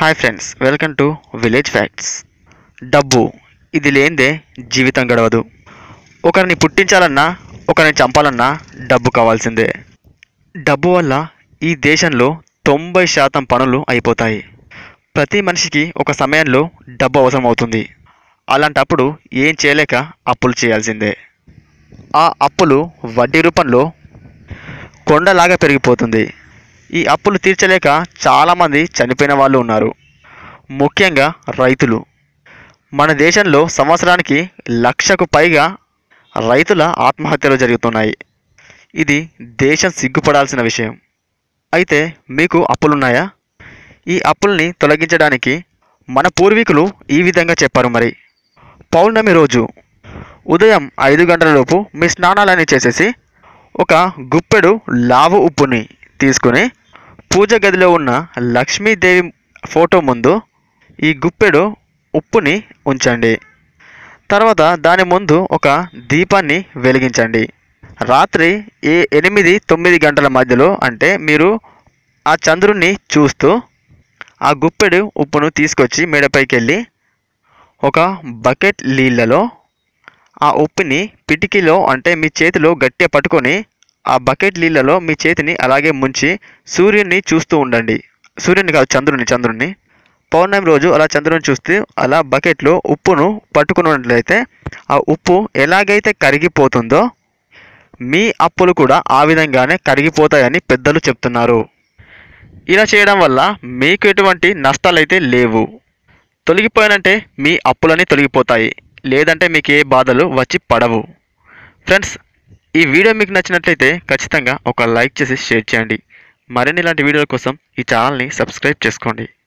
hi friends welcome to village facts డబ్బు ఇది లేనిదే జీవితం గడవదు ఒకరిని పుట్టించాలన్నా ఒకరిని చంపాలన్నా డబ్బు కావాల్సిందే డబ్బు వల్ల ఈ దేశంలో తొంభై శాతం పనులు అయిపోతాయి ప్రతి మనిషికి ఒక సమయంలో డబ్బు అవసరం అవుతుంది అలాంటప్పుడు ఏం చేయలేక అప్పులు చేయాల్సిందే ఆ అప్పులు వడ్డీ రూపంలో కొండలాగా పెరిగిపోతుంది ఈ అప్పులు తీర్చలేక చాలామంది చనిపోయిన వాళ్ళు ఉన్నారు ముఖ్యంగా రైతులు మన దేశంలో సంవత్సరానికి లక్షకు పైగా రైతుల ఆత్మహత్యలు జరుగుతున్నాయి ఇది దేశం సిగ్గుపడాల్సిన విషయం అయితే మీకు అప్పులున్నాయా ఈ అప్పుల్ని తొలగించడానికి మన పూర్వీకులు ఈ విధంగా చెప్పారు మరి పౌర్ణమి రోజు ఉదయం ఐదు గంటలలోపు మీ స్నానాలన్నీ చేసేసి ఒక గుప్పెడు లావు ఉప్పుని తీసుకుని పూజ గదిలో ఉన్న లక్ష్మీదేవి ఫోటో ముందు ఈ గుప్పెడు ఉప్పుని ఉంచండి తర్వాత దాని ముందు ఒక దీపాన్ని వెలిగించండి రాత్రి ఏ ఎనిమిది తొమ్మిది గంటల మధ్యలో అంటే మీరు ఆ చంద్రుణ్ణి చూస్తూ ఆ గుప్పెడు ఉప్పును తీసుకొచ్చి మేడపైకి వెళ్ళి ఒక బకెట్ నీళ్ళలో ఆ ఉప్పుని పిటికిలో అంటే మీ చేతిలో గట్టిగా పట్టుకొని ఆ బకెట్ నీళ్ళలో మీ చేతిని అలాగే ముంచి సూర్యుని చూస్తూ ఉండండి సూర్యుని కాదు చంద్రుని చంద్రుని పౌర్ణమి రోజు అలా చంద్రుని చూస్తూ అలా బకెట్లో ఉప్పును పట్టుకున్నట్లయితే ఆ ఉప్పు ఎలాగైతే కరిగిపోతుందో మీ అప్పులు కూడా ఆ విధంగానే కరిగిపోతాయని పెద్దలు చెప్తున్నారు ఇలా చేయడం వల్ల మీకు ఎటువంటి నష్టాలైతే లేవు తొలగిపోయినంటే మీ అప్పులన్నీ తొలగిపోతాయి లేదంటే మీకు ఏ బాధలు వచ్చి పడవు ఫ్రెండ్స్ ఈ వీడియో మీకు నచ్చినట్లయితే ఖచ్చితంగా ఒక లైక్ చేసి షేర్ చేయండి మరిన్ని ఇలాంటి వీడియోల కోసం ఈ ఛానల్ని సబ్స్క్రైబ్ చేసుకోండి